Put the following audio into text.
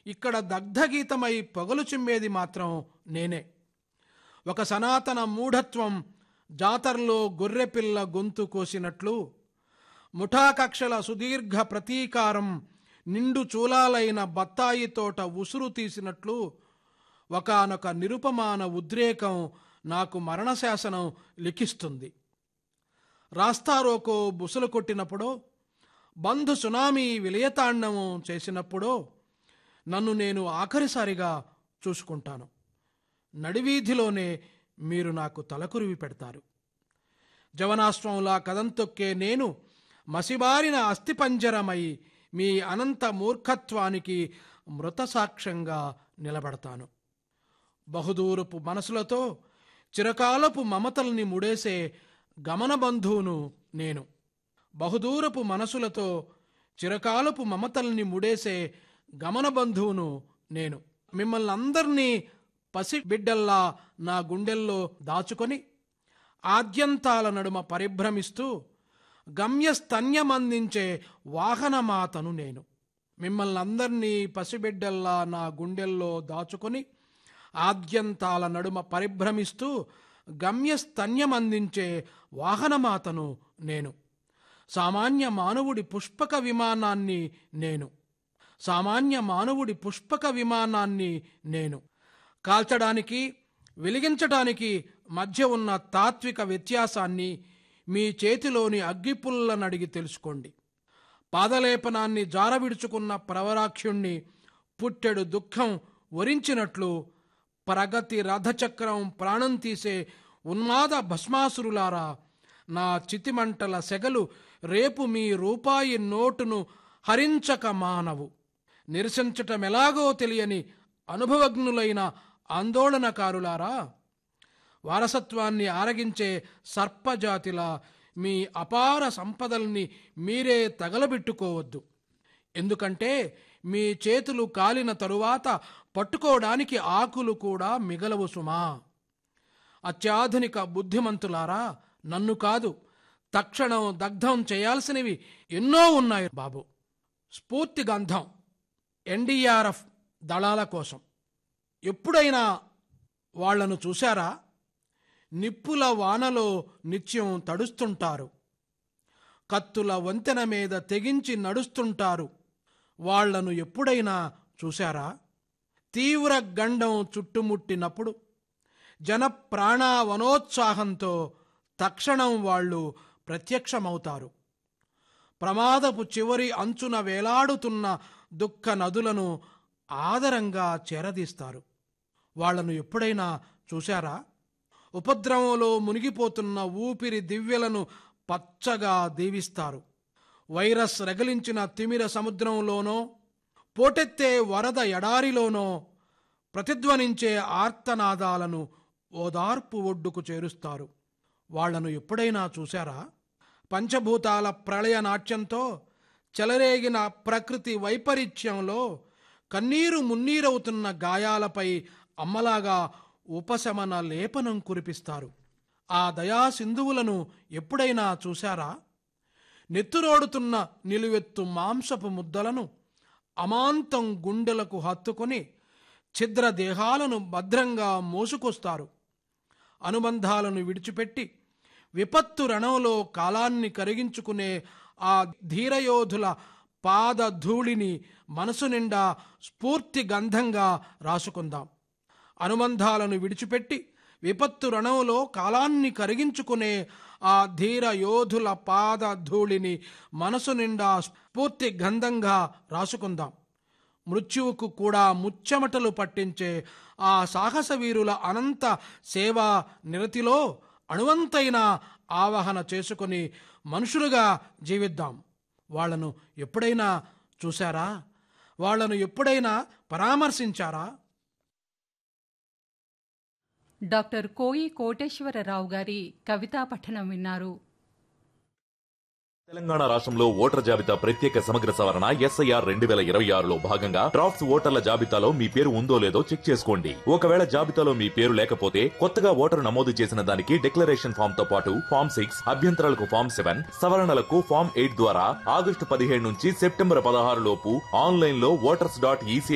ఇక్కడ దగ్ధగీతమై పొగలు చిమ్మేది మాత్రం నేనే ఒక సనాతన మూఢత్వం జాతరలో గొర్రెపిల్ల గొంతు కోసినట్లు ముఠాకక్షల సుదీర్ఘ ప్రతీకారం నిండు చూలాలైన బత్తాయి తోట ఉసురు తీసినట్లు ఒకానొక నిరుపమాన ఉద్రేకం నాకు మరణశాసనం లిఖిస్తుంది రాస్తారోకో బుసలు కొట్టినప్పుడో బంధు సునామీ విలయతాండవం చేసినప్పుడో నన్ను నేను ఆఖరిసారిగా చూసుకుంటాను నడివీధిలోనే మీరు నాకు తలకురివి పెడతారు జవనాశ్వంలా కదం తొక్కే నేను మసిబారిన అస్థిపంజరమై మీ అనంత మూర్ఖత్వానికి మృత సాక్ష్యంగా నిలబడతాను బహుదూరపు మనసులతో చిరకాలపు మమతల్ని ముడేసే గమనబంధువును నేను బహుదూరపు మనసులతో చిరకాలపు మమతల్ని ముడేసే గమనబంధువును నేను మిమ్మల్ని అందరినీ పసిబిడ్డల్లా నా గుండెల్లో దాచుకొని ఆద్యంతాల నడుమ పరిభ్రమిస్తూ గమ్యస్తన్యమందించే వాహనమాతను నేను మిమ్మల్ని అందరినీ పసిబిడ్డల్లా నా గుండెల్లో దాచుకొని ఆద్యంతాల నడుమ పరిభ్రమిస్తూ గమ్యస్తన్యమందించే వాహనమాతను నేను సామాన్య మానవుడి పుష్పక విమానాన్ని నేను సామాన్య మానవుడి పుష్పక విమానాన్ని నేను కాల్చడానికి వెలిగించడానికి మధ్య ఉన్న తాత్విక వ్యత్యాసాన్ని మీ చేతిలోని అగ్గిపుల్లనడిగి తెలుసుకోండి పాదలేపనాన్ని జారవిడుచుకున్న ప్రవరాక్షుణ్ణి పుట్టెడు దుఃఖం వరించినట్లు ప్రగతి రథచక్రం ప్రాణం తీసే ఉన్మాద భస్మాసురులారా నా చితిమంటల సెగలు రేపు మీ రూపాయి నోటును హరించక మానవు నిరసించటమెలాగో తెలియని అనుభవజ్ఞులైన ఆందోళనకారులారా వారసత్వాన్ని ఆరగించే సర్పజాతిలా మీ అపార సంపదల్ని మీరే తగలబెట్టుకోవద్దు ఎందుకంటే మీ చేతులు కాలిన తరువాత పట్టుకోవడానికి ఆకులు కూడా మిగలవు సుమా అత్యాధునిక బుద్ధిమంతులారా నన్ను కాదు తక్షణం దగ్ధం చేయాల్సినవి ఎన్నో ఉన్నాయి బాబు స్ఫూర్తి గంధం ఎన్డీఆర్ఎఫ్ దళాల కోసం ఎప్పుడైనా వాళ్లను చూశారా నిప్పుల వానలో నిత్యం తడుస్తుంటారు కత్తుల వంతెన మీద తెగించి నడుస్తుంటారు వాళ్లను ఎప్పుడైనా చూశారా తీవ్ర గండం చుట్టుముట్టినప్పుడు జన ప్రాణ వనోత్సాహంతో తక్షణం వాళ్ళు ప్రత్యక్షమవుతారు ప్రమాదపు చివరి అంచున వేలాడుతున్న దుఃఖ నదులను ఆదరంగా చేరదీస్తారు వాళ్లను ఎప్పుడైనా చూశారా ఉపద్రవంలో మునిగిపోతున్న ఊపిరి దివ్యలను పచ్చగా దీవిస్తారు వైరస్ రగిలించిన తిమిర సముద్రంలోనో పోటెత్తే వరద ఎడారిలోనో ప్రతిధ్వనించే ఆర్తనాదాలను ఓదార్పు ఒడ్డుకు చేరుస్తారు వాళ్లను ఎప్పుడైనా చూశారా పంచభూతాల ప్రళయ నాట్యంతో చెలరేగిన ప్రకృతి వైపరీత్యంలో కన్నీరు మున్నీరవుతున్న గాయాలపై అమ్మలాగా ఉపశమన లేపనం కురిపిస్తారు ఆ దయా సింధువులను ఎప్పుడైనా చూశారా నెత్తురోడుతున్న నిలువెత్తు మాంసపు ముద్దలను అమాంతం గుండెలకు హత్తుకొని ఛిద్ర దేహాలను భద్రంగా మోసుకొస్తారు అనుబంధాలను విడిచిపెట్టి విపత్తు రణంలో కాలాన్ని కరిగించుకునే ఆ ధీరయోధుల పాద ధూళిని మనసు నిండా స్ఫూర్తి గంధంగా రాసుకుందాం అనుబంధాలను విడిచిపెట్టి విపత్తు రణంలో కాలాన్ని కరిగించుకునే ఆ ధీర యోధుల పాద ధూళిని మనసు నిండా స్ఫూర్తి గంధంగా రాసుకుందాం మృత్యువుకు కూడా ముచ్చెమటలు పట్టించే ఆ సాహస వీరుల అనంత సేవా నిరతిలో అణువంతైన ఆవాహన చేసుకుని మనుషులుగా జీవిద్దాం వాళ్లను ఎప్పుడైనా చూశారా వాళ్లను ఎప్పుడైనా పరామర్శించారా డాక్టర్ కోయి కోటేశ్వరరావు గారి కవితా పఠనం విన్నారు తెలంగాణ రాష్ట్రంలో ఓటర్ జాబితా ప్రత్యేక సమగ్ర సవరణ ఎస్ఐఆర్ రెండు వేల ఇరవై ఆరులో భాగంగా డ్రాఫ్ట్స్ ఓటర్ల జాబితాలో మీ పేరు ఉందో లేదో చెక్ చేసుకోండి ఒకవేళ జాబితాలో మీ పేరు లేకపోతే కొత్తగా ఓటరు నమోదు చేసిన దానికి డిక్లరేషన్ ఫామ్ తో పాటు ఫామ్ సిక్స్ అభ్యంతరాలకు ఫామ్ సెవెన్ సవరణలకు ఫామ్ ఎయిట్ ద్వారా ఆగస్టు పదిహేడు నుంచి సెప్టెంబర్ పదహారు లోపు ఆన్లైన్ లో ఓటర్స్ డాట్ ఈసీ